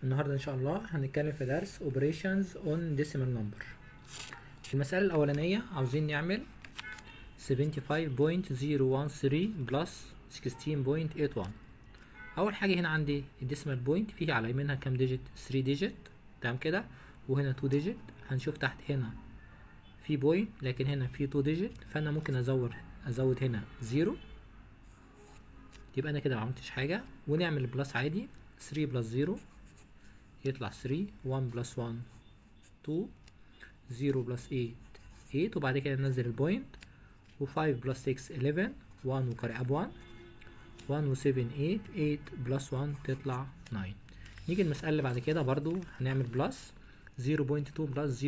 النهاردة إن شاء الله هنتكلم في درس Operations on Decimal Number المسألة الأولانية عاوزين نعمل 75.013 plus 16.81 أول حاجة هنا عندي الديسمال بوينت فيه على يمينها كام ديجيت 3 ديجيت تمام كده وهنا 2 ديجيت هنشوف تحت هنا في بوينت لكن هنا في 2 ديجيت فأنا ممكن أزود أزود هنا 0 يبقى أنا كده معملتش حاجة ونعمل بلس عادي 3 بلس 0 يطلع 3 1 بلس 1 2 0 بلس 8 8 وبعد كده ننزل البوينت و5 بلس 6 11 1 وكاري اب 1 1 و 7 8 8 بلس 1 تطلع 9 نيجي المسألة اللي بعد كده برضو هنعمل بلس 0.2 بلس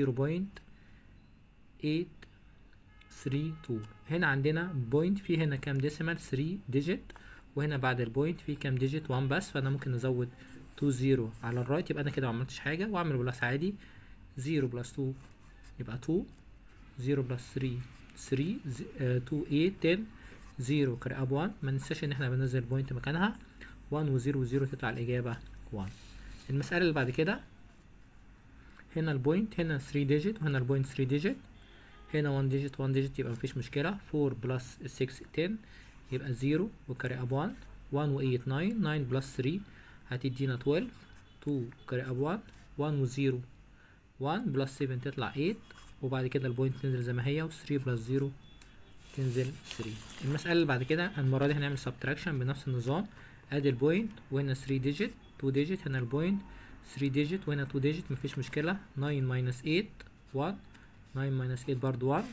0.832 هنا عندنا بوينت في هنا كام ديسيمال 3 ديجيت وهنا بعد البوينت في كام ديجيت 1 بس فانا ممكن ازود 2 0 على الرايت يبقى انا كده ما عملتش حاجه واعمل بلس عادي 0 بلس 2 يبقى 2 0 بلس 3 3 2 8 10 0 كاري اب 1 ما ننساش ان احنا بننزل بوينت مكانها 1 و 0 و 0 تطلع الاجابه 1 المساله اللي بعد كده هنا البوينت هنا 3 ديجيت وهنا البوينت 3 ديجيت هنا 1 ديجيت 1 ديجيت يبقى مفيش مشكله 4 بلس 6 10 يبقى 0 وكاري اب 1 1 و 8 9 9 بلس 3 هتدينا 12 2 كاري اب 1 1 و 0 1 بلس 7 تطلع 8 وبعد كده البوينت تنزل زي ما هي و 3 بلس 0 تنزل 3 المسألة اللي بعد كده المرة دي هنعمل سبتراكشن بنفس النظام ادي البوينت وهنا 3 ديجيت 2 ديجيت هنا البوينت 3 ديجيت وهنا 2 ديجيت مفيش مشكلة 9 ماينس 8 1 9 ماينس 8 برضو 1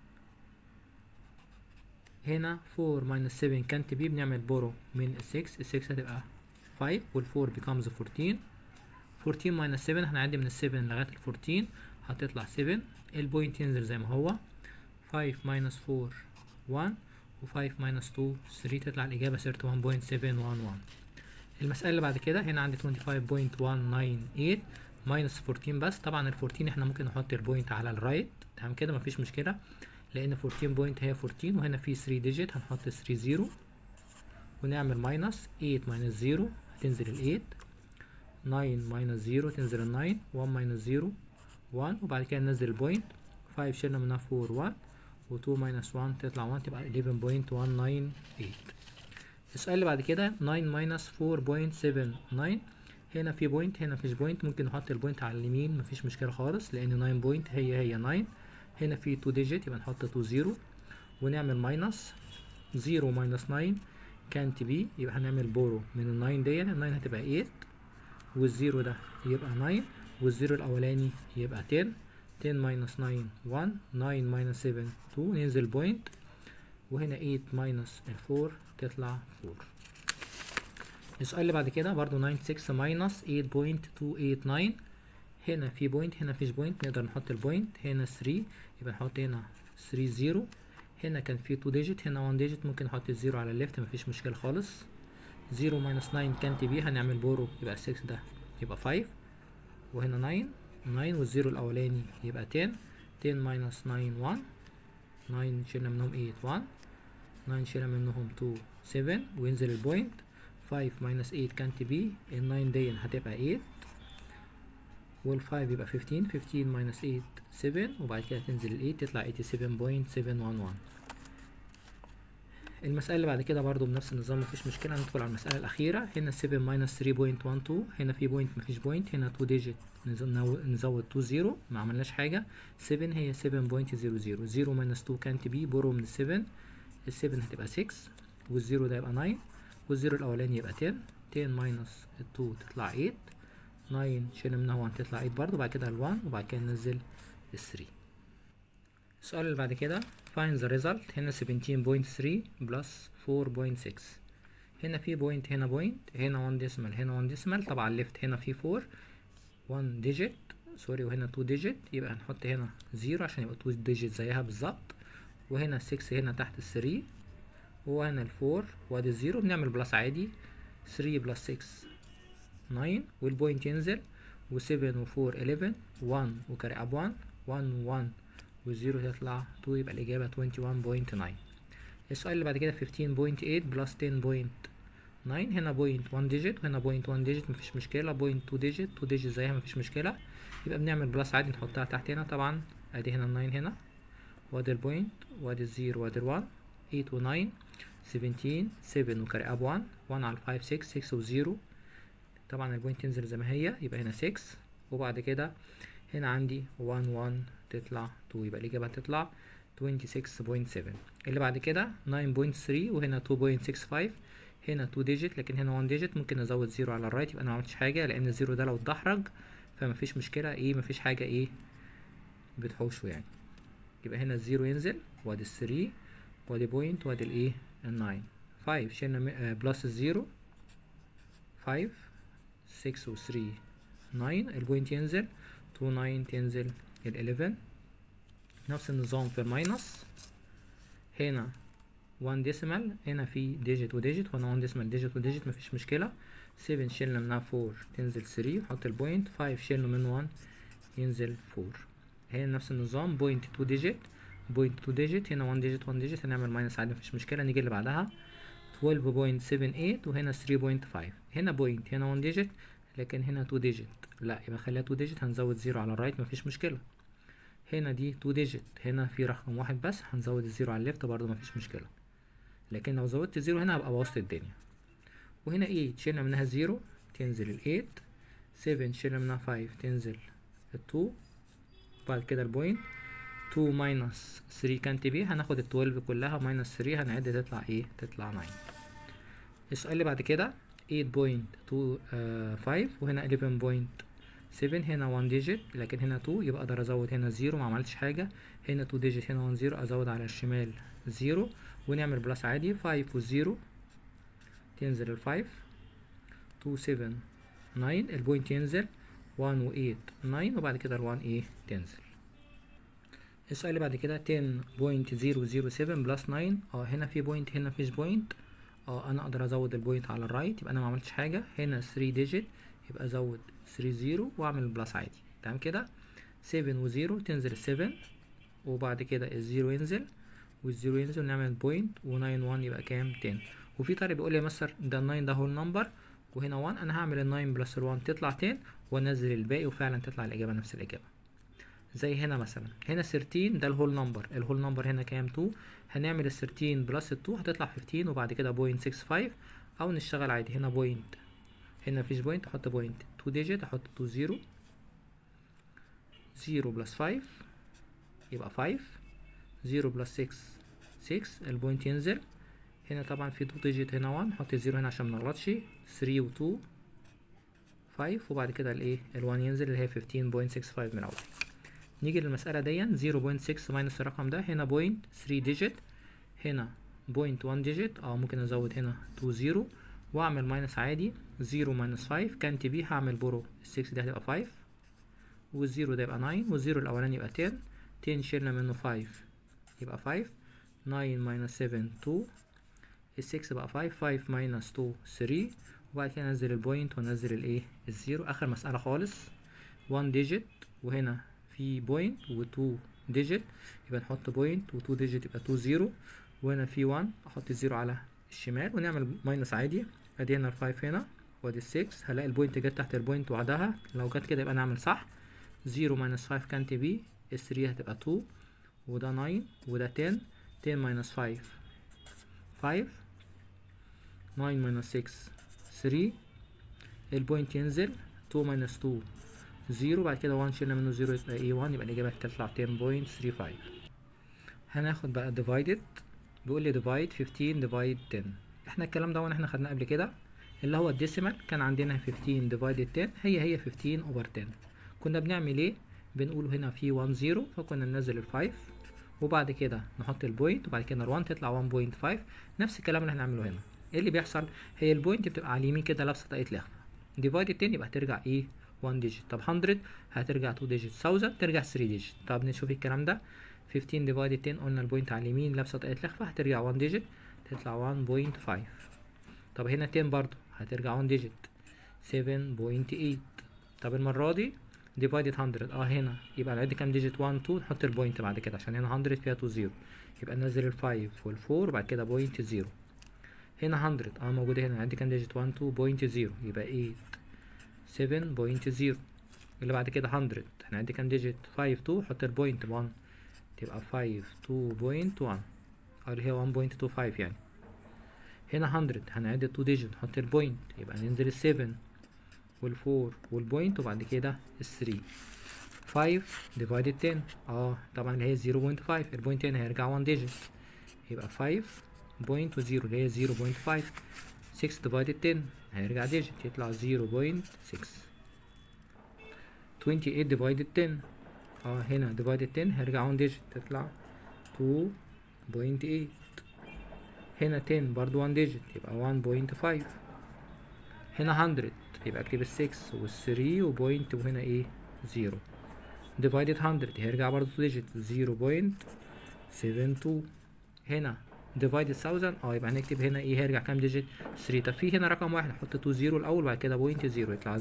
هنا 4 minus 7 كانت بي بنعمل بورو من ال 6 ال 6 هتبقى 5 وال 4 becomes 14 14 minus 7 هنعدي من ال 7 لغاية ال 14 هتطلع 7 البوينت ينزل زي ما هو 5 minus 4 1 و 5 minus 2 3 تطلع الإجابة 31.711 المسألة اللي بعد كده هنا عندي 25.198 minus 14 بس طبعا ال 14 احنا ممكن نحط البوينت على الرايت تمام كده مفيش مشكلة لان 14 بوينت هي 14 وهنا في 3 ديجيت هنحط 3 0 ونعمل ماينس 8 ماينس 0 هتنزل ال 8 9 ماينس 0 تنزل ال 9 1 ماينس 0 1 وبعد كده ننزل البوينت 5 شلنا منها 4 1 و2 ماينس 1 تطلع 1 تبقى 11.198 السؤال اللي بعد كده 9 ماينس 4.79 هنا في بوينت هنا مفيش بوينت ممكن نحط البوينت على اليمين مفيش مشكلة خالص لان 9 بوينت هي هي 9 هنا في 2 ديجيت يبقى نحط 2 0 ونعمل ماينس 0 ماينس 9 كانت بي يبقى هنعمل بورو من ال 9 دي ال 9 هتبقى 8 والزيرو ده يبقى 9 والزيرو الاولاني يبقى 10 10 ماينس 9 1 9 ماينس 7 2 ننزل بوينت وهنا 8 ماينس ال 4 تطلع 4 السؤال اللي بعد كده برضو 96 ماينس 8.289 هنا في بوينت هنا مفيش بوينت نقدر نحط البوينت هنا 3 يبقى نحط هنا 3 0 هنا كان في 2 ديجيت هنا 1 ديجيت ممكن نحط الزيرو على الليفت مفيش مشكله خالص 0 ماينس 9 كانت بي هنعمل بورو يبقى 6 ده يبقى 5 وهنا 9 9 والزيرو الاولاني يبقى 10 10 ماينس 9 1 9 شلنا منهم 8 1 9 شلنا منهم 2 7 وينزل البوينت 5 ماينس 8 كانت بي ال 9 دي هتبقى 8 وال 5 يبقى 15 15 minus 8 7 وبعد كده تنزل ال 8 تطلع 87.711 المسألة اللي بعد كده برضو بنفس النظام مفيش مشكلة ندخل على المسألة الأخيرة هنا 7 minus 3.12 هنا في بوينت مفيش بوينت هنا 2 ديجيت نزود 2 0 ما عملناش حاجة 7 هي 7.00 0 minus 2 كانت بي بورو من ال 7 ال 7 هتبقى 6 والزيرو ده يبقى 9 والزيرو الأولاني يبقى 10 10 minus 2 تطلع 8 9 شلنا منها 1 تطلع 8 برضه بعد كده ال 1 وبعد كده ننزل ال 3 السؤال اللي بعد كده find the result هنا 17.3 plus 4.6 هنا في بوينت هنا بوينت هنا 1 ديسمال هنا 1 ديسمال طبعا الليفت هنا في 4 1 ديجيت سوري وهنا 2 ديجيت يبقى هنحط هنا 0 عشان يبقى 2 ديجيت زيها بالظبط وهنا 6 هنا تحت ال 3 وهنا ال 4 وادي الزيرو بنعمل بلس عادي 3 بلس 6 9 والبوينت ينزل و7 و4 11 1 وكاري اب 1 1 1 والزيرو تطلع 2 يبقى الإجابة 21.9 السؤال اللي بعد كده 15.8 بلس 9 هنا بوينت 1 ديجيت وهنا بوينت 1 ديجيت مفيش مشكلة بوينت 2 ديجيت 2 ديجيت زيها مفيش مشكلة يبقى بنعمل بلس عادي نحطها تحت هنا طبعا ادي هنا ال 9 هنا وادي البوينت وادي الزيرو وادي ال 1 8 و 9 17 7 وكاري اب 1 1 على 5 6 6 و 0 طبعا البوينت تنزل زي ما هي يبقى هنا 6 وبعد كده هنا عندي 1 1 تطلع 2 يبقى الإجابة هتطلع 26.7 اللي بعد كده 9.3 وهنا 2.65 هنا 2 ديجيت لكن هنا 1 ديجيت ممكن نزود زيرو على الرايت يبقى انا ما عملتش حاجه لان الزيرو ده لو اتدحرج فمفيش مشكله ايه مفيش حاجه ايه بتحوشه يعني يبقى هنا الزيرو ينزل وادي الثري وادي بوينت وادي الايه الناين 5 شلنا بلس الزيرو 5 6 و 3 9 البوينت ينزل 2 9 تنزل ال 11 نفس النظام في الماينس هنا 1 ديسيمال هنا في ديجيت وديجيت وهنا 1 ديسيمال ديجيت وديجيت مفيش مشكلة 7 شلنا منها 4 تنزل 3 نحط البوينت 5 شلنا منه 1 ينزل 4 هنا نفس النظام بوينت 2 ديجيت بوينت 2 ديجيت هنا 1 ديجيت 1 ديجيت هنعمل ماينس عادي مفيش مشكلة نيجي اللي بعدها 12.78 وهنا 3.5 هنا بوينت هنا 1 ديجيت لكن هنا 2 ديجيت لا يبقى خليها 2 ديجيت هنزود 0 على الرايت مفيش مشكلة هنا دي 2 ديجيت هنا في رقم واحد بس هنزود الزيرو على الليفت برضه مفيش مشكلة لكن لو زودت زيرو هنا هبقى بوظت الدنيا وهنا 8 شلنا منها زيرو تنزل ال 8 7 شلنا منها 5 تنزل ال 2 بعد كده البوينت 2 ماينس 3 كانت بي هناخد ال 12 كلها ماينس 3 هنعد تطلع ايه تطلع 9 السؤال اللي بعد كده 8.25 وهنا 11.7 هنا 1 ديجيت لكن هنا 2 يبقى اقدر ازود هنا 0 ما عملتش حاجه هنا 2 ديجيت هنا 1 0 ازود على الشمال 0 ونعمل بلس عادي 5 و 0 تنزل ال 5 2 7 9 البوينت ينزل 1 و 8 9 وبعد كده ال 1 ايه تنزل السؤال اللي بعد كده 10.007 بلس 9 اه هنا في بوينت هنا مفيش بوينت اه انا اقدر ازود البوينت على الرايت يبقى انا ما عملتش حاجه هنا 3 ديجيت يبقى ازود 3 0 واعمل بلس عادي تمام كده 7 و 0 تنزل ال 7 وبعد كده الزيرو ينزل والزيرو ينزل ونعمل بوينت و 9 1 يبقى كام 10 وفي طالب بيقول لي يا مستر ده ال 9 ده هو النمبر وهنا 1 انا هعمل ال 9 بلس ال 1 تطلع 10 وانزل الباقي وفعلا تطلع الاجابه نفس الاجابه زي هنا مثلا هنا 13 ده الهول نمبر الهول نمبر هنا كام 2 هنعمل ال 13 بلس ال 2 هتطلع 15 وبعد كده بوينت 65 او نشتغل عادي هنا بوينت هنا مفيش بوينت احط بوينت 2 ديجيت احط 2 0 0 بلس 5 يبقى 5 0 بلس 6 6 البوينت ينزل هنا طبعا في 2 ديجيت هنا 1 نحط 0 هنا عشان منغلطش 3 و 2 5 وبعد كده الايه ال 1 ينزل اللي هي 15.65 من الاول نيجي للمسألة دي 0.6 ماينس الرقم ده هنا بوينت 3 ديجيت هنا بوينت 1 ديجيت اه ممكن ازود هنا 2 0 واعمل ماينس عادي 0 ماينس 5 كانت بي هعمل برو ال 6 ده هتبقى 5 والزيرو ده يبقى 9 والزيرو الاولاني يبقى 10 10 شيلنا منه 5 يبقى 5 9 ماينس 7 2 ال 6 بقى 5 5 ماينس 2 3 وبعد كده انزل البوينت وانزل الايه الزيرو اخر مسألة خالص 1 ديجيت وهنا في بوينت و2 ديجيت يبقى نحط بوينت و2 ديجيت يبقى 2 0 وهنا في 1 احط الزيرو على الشمال ونعمل ماينس عادي ادي هنا ال5 هنا وادي ال6 هلاقي البوينت جت تحت البوينت وعدها لو جت كده يبقى نعمل صح 0 ماينس 5 كانت بي ال3 هتبقى 2 وده 9 وده 10 10 ماينس 5 5 9 ماينس 6 3 البوينت ينزل 2 ماينس 2 0 بعد كده 1 شلنا منه 0 يبقى ايه 1 يبقى الاجابه هتطلع 10.35 هناخد بقى divided بيقول لي divide 15 divide 10 احنا الكلام ده احنا خدناه قبل كده اللي هو الديسيمال كان عندنا 15 divided 10 هي هي 15 over 10 كنا بنعمل ايه بنقول هنا في 1 0 فكنا ننزل ال 5 وبعد كده نحط البوينت وبعد كده ال 1 تطلع 1.5 نفس الكلام اللي هنعمله هنا ايه اللي بيحصل هي البوينت بتبقى على اليمين كده لابسه طاقيه لخفه divided 10 يبقى هترجع ايه 1 ديجيت طب 100 هترجع 2 ديجيت 1000 ترجع 3 ديجيت طب نشوف الكلام ده 15 ديفايدد 10 قلنا البوينت على اليمين لابسه طاقية لخفة هترجع 1 ديجيت تطلع 1.5 طب هنا 10 برضو هترجع 1 ديجيت 7.8 طب المرة دي ديفايدد 100 اه هنا يبقى نعد كام ديجيت 1 2 نحط البوينت بعد كده عشان هنا 100 فيها 2 0 يبقى ننزل ال 5 وال 4 وبعد كده بوينت 0 هنا 100 اه موجودة هنا عندي كام ديجيت 1 2.0 يبقى 8 7.0 اللي بعد كده 100 احنا عندي كام ديجيت 5 2 حط البوينت 1 تبقى 5 2.1 اه اللي هي 1.25 يعني هنا 100 هنعد 2 ديجيت نحط البوينت يبقى ننزل ال 7 وال 4 والبوينت وبعد كده ال 3 5 divided 10 اه طبعا اللي هي 0.5 البوينت هنا هيرجع 1 ديجيت يبقى 5 بوينت وزيرو اللي هي 0.5 6 divided 10 هيرجع ديجيت يطلع 0.6 28 divided 10 اه هنا divided 10 هيرجع 1 ديجيت تطلع 2.8 هنا 10 برضو 1 ديجيت يبقى 1.5 هنا 100 يبقى اكتب ال 6 وال 3 وبوينت وهنا ايه 0 divided 100 هيرجع برضو ديجيت 0.72 هنا divided 1000 اه يبقى هنكتب هنا ايه هيرجع كام ديجيت 3 طب في هنا رقم واحد نحط 2 0 الاول بعد كده بوينت 0 يطلع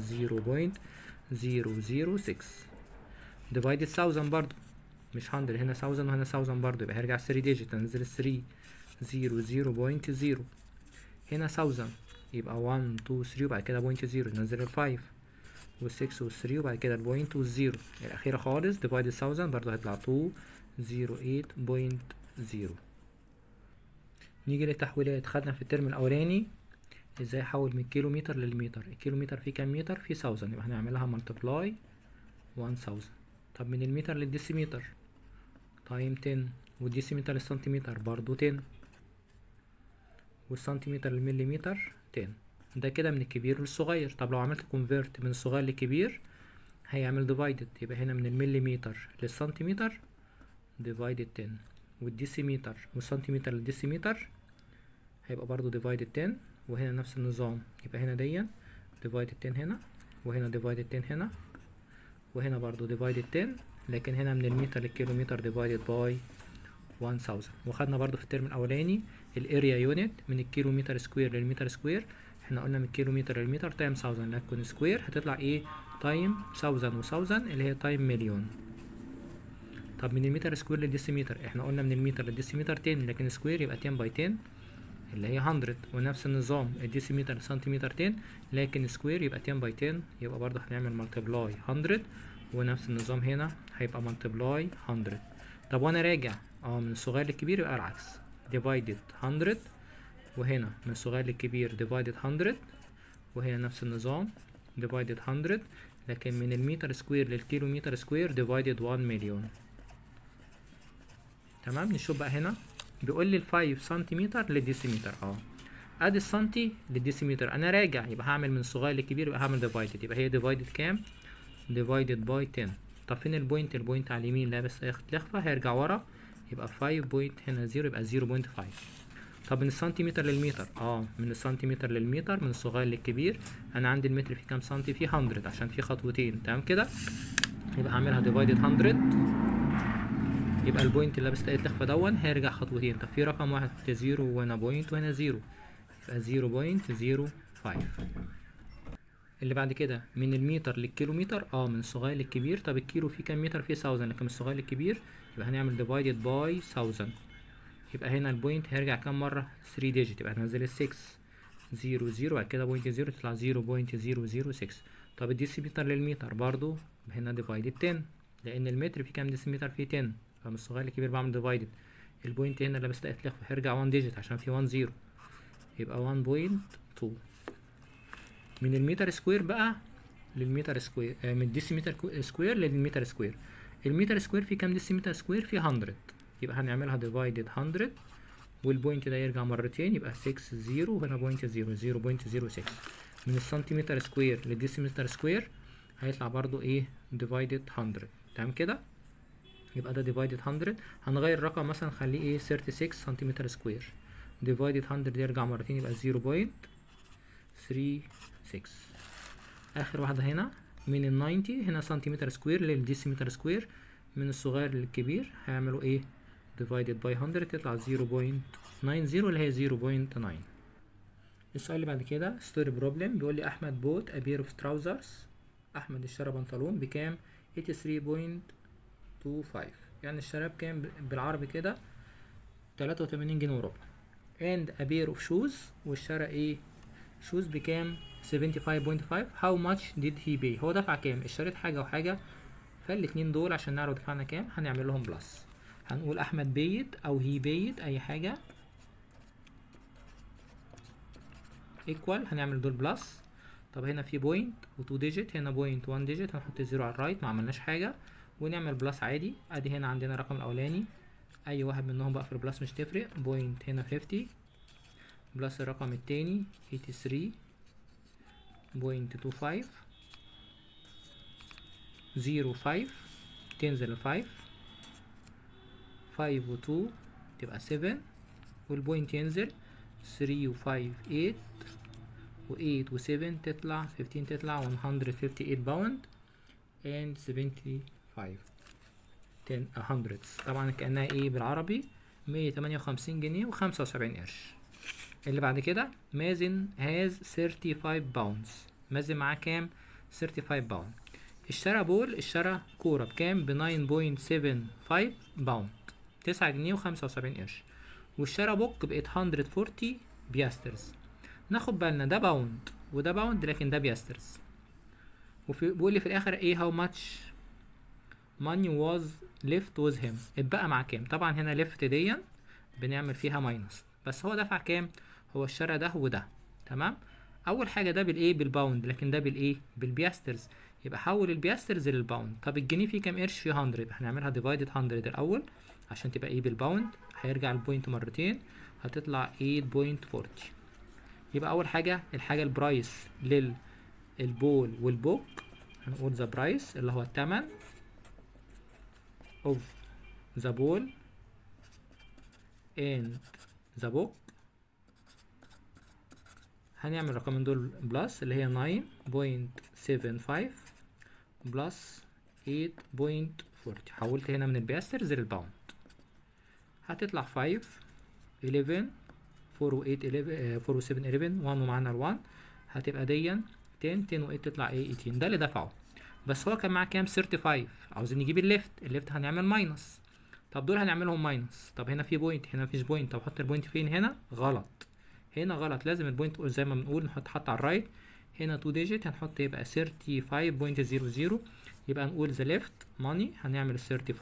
0.006 divided 1000 برضو مش 100 هنا 1000 وهنا 1000 برضو يبقى هيرجع 3 ديجيت هننزل ال 3 0 0.0 هنا 1000 يبقى 1 2 3 وبعد كده بوينت 0 ننزل ال 5 وال 6 وال 3 وبعد كده البوينت والزيرو الأخيرة خالص divided 1000 برضو هيطلع 208.0 نيجي للتحويلات خدنا في الترم الأولاني ازاي احول من كيلو متر للمتر الكيلو متر فيه كام متر فيه 1000 يبقى هنعملها ملتبلاي 1000 طب من المتر للديسيمتر تايم 10 والديسيمتر للسنتيمتر برضو 10 والسنتيمتر للمليمتر 10 ده كده من الكبير للصغير طب لو عملت كونفيرت من الصغير للكبير هيعمل ديفايدد يبقى هنا من المليمتر للسنتيمتر ديفايدد 10 والديسيمتر والسنتيمتر للديسيمتر هيبقى برضو ديفايدد 10 وهنا نفس النظام يبقى هنا ديا ديفايدد 10 هنا وهنا ديفايدد 10 هنا وهنا برضو ديفايدد 10 لكن هنا من المتر للكيلومتر ديفايدد باي 1000 وخدنا برضو في الترم الاولاني الاريا يونت من الكيلومتر سكوير للمتر سكوير احنا قلنا من الكيلومتر للمتر تايم 1000 لكن سكوير هتطلع ايه تايم 1000 و1000 اللي هي تايم مليون طب من المتر سكوير للديسيمتر احنا قلنا من المتر للديسيمتر 10 لكن سكوير يبقى 10 باي 10 اللي هي 100 ونفس النظام الديسيمتر سنتيمتر 10 لكن سكوير يبقى 10 باي 10 يبقى برضه هنعمل ملتبلاي 100 ونفس النظام هنا هيبقى ملتبلاي 100 طب وانا راجع اه من الصغير للكبير يبقى العكس divided 100 وهنا من الصغير للكبير divided 100 وهنا نفس النظام divided 100 لكن من المتر سكوير للكيلومتر سكوير divided 1 مليون تمام نشوف بقى هنا بيقول لي ال 5 سنتيمتر للديسيمتر اه ادي السنتي للديسيمتر انا راجع يبقى هعمل من الصغير للكبير يبقى هعمل ديفايدد يبقى هي ديفايدد كام ديفايدد باي 10 طب فين البوينت البوينت على اليمين لابس لخفه هيرجع ورا يبقى 5 بوينت هنا 0 يبقى 0.5 طب من السنتيمتر للمتر اه من السنتيمتر للمتر من الصغير للكبير انا عندي المتر فيه كام سنتي فيه 100 عشان فيه خطوتين تمام كده يبقى هعملها ديفايدد 100 يبقى البوينت اللي لابس لقيت لخفه دون هيرجع خطوتين طب في رقم واحد في زيرو وهنا بوينت وهنا زيرو يبقى زيرو بوينت زيرو فايف اللي بعد كده من المتر للكيلومتر اه من الصغير للكبير طب الكيلو فيه كام متر فيه 1000 لكن من الصغير للكبير يبقى هنعمل ديفايدد باي 1000 يبقى هنا البوينت هيرجع كام مرة 3 ديجيت يبقى هننزل ال 6 0 0 بعد كده بوينت 0 تطلع 0.006 طب الديسيمتر للمتر برضو هنا ديفايدد 10 لان المتر فيه كام ديسيمتر فيه 10 فمن الصغير للكبير بعمل ديفايدد البوينت هنا اللي بس لقيت لخفة هيرجع 1 ديجيت عشان في 1 0 يبقى 1.2 من المتر سكوير بقى للمتر سكوير آه من الديسيمتر سكوير للمتر سكوير المتر سكوير فيه كام ديسيمتر سكوير فيه 100 يبقى هنعملها ديفايدد 100 والبوينت ده يرجع مرتين يبقى 6 0 وهنا بوينت 0 0.06 من السنتيمتر سكوير للديسيمتر سكوير هيطلع برضو ايه ديفايدد 100 تمام كده يبقى ده ديفايدد 100 هنغير الرقم مثلا نخليه ايه 36 سنتيمتر سكوير ديفايدد 100 دي يرجع مرتين يبقى 0.36 اخر واحدة هنا من ال 90 هنا سنتيمتر سكوير للديسيمتر سكوير من الصغير للكبير هيعملوا ايه divided by 100 تطلع 0.90 اللي هي 0.9 السؤال اللي بعد كده ستوري بروبلم بيقول لي احمد بوت a pair of trousers احمد اشترى بنطلون بكام 83.25 يعني اشتراه بكام بالعربي كده 83 جنيه وربع and a pair of shoes واشترى ايه shoes بكام 75.5 how much did he pay هو دفع كام اشتريت حاجة وحاجة فالاتنين دول عشان نعرف دفعنا كام هنعمل لهم بلس هنقول احمد بيت او هي بيت اي حاجة equal هنعمل دول بلس طب هنا في بوينت و2 ديجيت هنا بوينت 1 ديجيت هنحط زيرو على الرايت ما عملناش حاجة ونعمل بلس عادي ادي هنا عندنا الرقم الاولاني اي واحد منهم بقى في البلس مش تفرق بوينت هنا 50 بلس الرقم التاني 83 بوينت 25 زيرو 5 تنزل ال 5 5 و 2 تبقى 7 والبوينت ينزل 3 و 5 8 و 8 و 7 تطلع 15 تطلع 158 باوند and 75 10 hundreds طبعا كأنها ايه بالعربي 158 جنيه و75 قرش اللي بعد كده مازن has 35 باوندز مازن معاه كام 35 باوند اشترى بول اشترى كورة بكام ب 9.75 باوند 9 جنيه و75 قرش واشترى بوك ب 840 بياسترز ناخد بالنا ده باوند وده باوند لكن ده بياسترز وفي بيقول لي في الاخر ايه how much money was left with him اتبقى مع كام طبعا هنا left دي بنعمل فيها ماينس بس هو دفع كام هو اشترى ده وده تمام اول حاجه ده بالايه بالباوند لكن ده بالايه بالبياسترز يبقى حول البياسترز للباوند طب الجنيه فيه كام قرش فيه 100 هنعملها ديفايدد 100 الاول عشان تبقى ايه بالباوند هيرجع البوينت مرتين هتطلع 8.40 يبقى اول حاجه الحاجه البرايس للبول والبوك هنقول ذا برايس اللي هو الثمن of the ball and the book هنعمل الرقمين دول بلس اللي هي 9.75 بلس 8.40 حولت هنا من البياسترز للباوند هتطلع 5 11 4 و 8 11 4 و 7 11 1 ومعانا ال 1 هتبقى دي 10 10 و 8 تطلع ايه 18 ده اللي دفعه بس هو كان معاه كام 35 عاوزين نجيب الليفت الليفت هنعمل ماينس طب دول هنعملهم ماينس طب هنا في بوينت هنا مفيش بوينت طب حط البوينت فين هنا غلط هنا غلط لازم البوينت زي ما بنقول نحط حط على الرايت هنا 2 ديجيت هنحط يبقى 35.00 يبقى نقول the left money هنعمل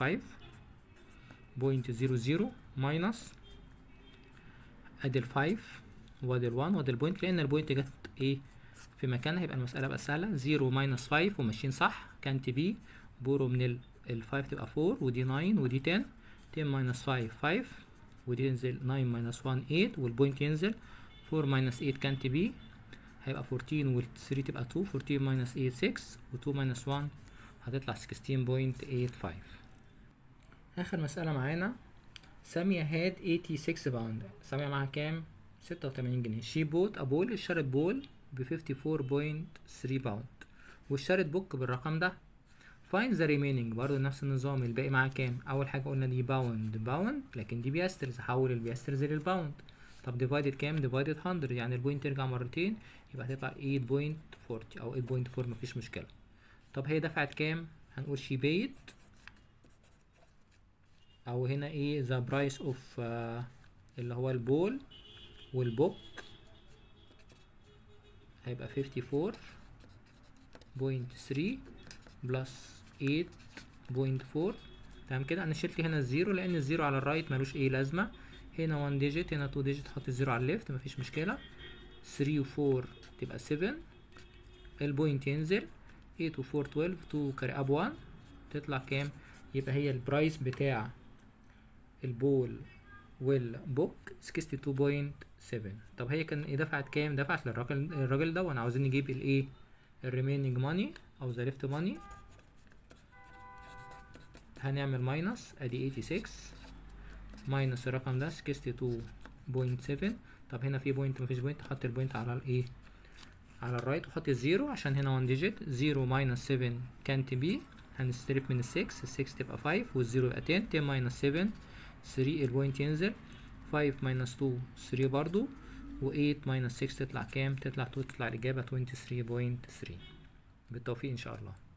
35.00 ماينس ادي ال 5 وادي ال 1 وادي البوينت لان البوينت جت ايه في مكانها يبقى المسألة بقى سهلة 0 ماينس 5 وماشيين صح كانت بي بورو من ال ال 5 تبقى 4 ودي 9 ودي 10 10 ماينس 5 5 ودي ينزل 9 ماينس 1 8 والبوينت ينزل 4 ماينس 8 كانت بي هيبقى 14 وال 3 تبقى 2 14 ماينس 8 6 و2 ماينس 1 هتطلع 16.85 آخر مسألة معانا سامية هاد 86 باوند سامية معاها كام؟ 86 جنيه شي بوت أبول اشترت بول ب 54.3 باوند واشترت بوك بالرقم ده find the remaining برضه نفس النظام الباقي معاه كام اول حاجه قلنا دي باوند باوند لكن دي بياسترز هحول البياسترز للباوند طب ديفايدد كام ديفايدد 100 يعني البوينت ترجع مرتين يبقى هتطلع 8.40 او 8.4 مفيش مشكله طب هي دفعت كام هنقول شي بيت او هنا ايه the price of uh, اللي هو البول والبوك هيبقى 54.3 بلس 8.4 تمام كده انا شلت هنا الزيرو لان الزيرو على الرايت ملوش اي لازمه هنا 1 ديجيت هنا 2 ديجيت حط الزيرو على الليفت مفيش مشكله 3 و4 تبقى 7 البوينت ينزل 8 و4 12 2 كاري اب 1 تطلع كام يبقى هي البرايس بتاع البول والبوك 62.7 طب هي كان ايه دفعت كام دفعت للراجل الراجل ده وانا عاوزين نجيب الايه الريميننج ماني او ذا ليفت ماني هنعمل ماينس ادي 86 ماينس الرقم ده 62.7 طب هنا في بوينت مفيش بوينت حط البوينت على الايه على الرايت وحط الزيرو عشان هنا 1 ديجيت 0 ماينس 7 كانت بي هنستريب من ال 6 ال 6 تبقى 5 والزيرو يبقى 10 10 ماينس 7 3 البوينت ينزل 5 ماينس 2 3 برضو و8 ماينس 6 تطلع كام تطلع 2 تطلع الإجابة 23.3 بالتوفيق إن شاء الله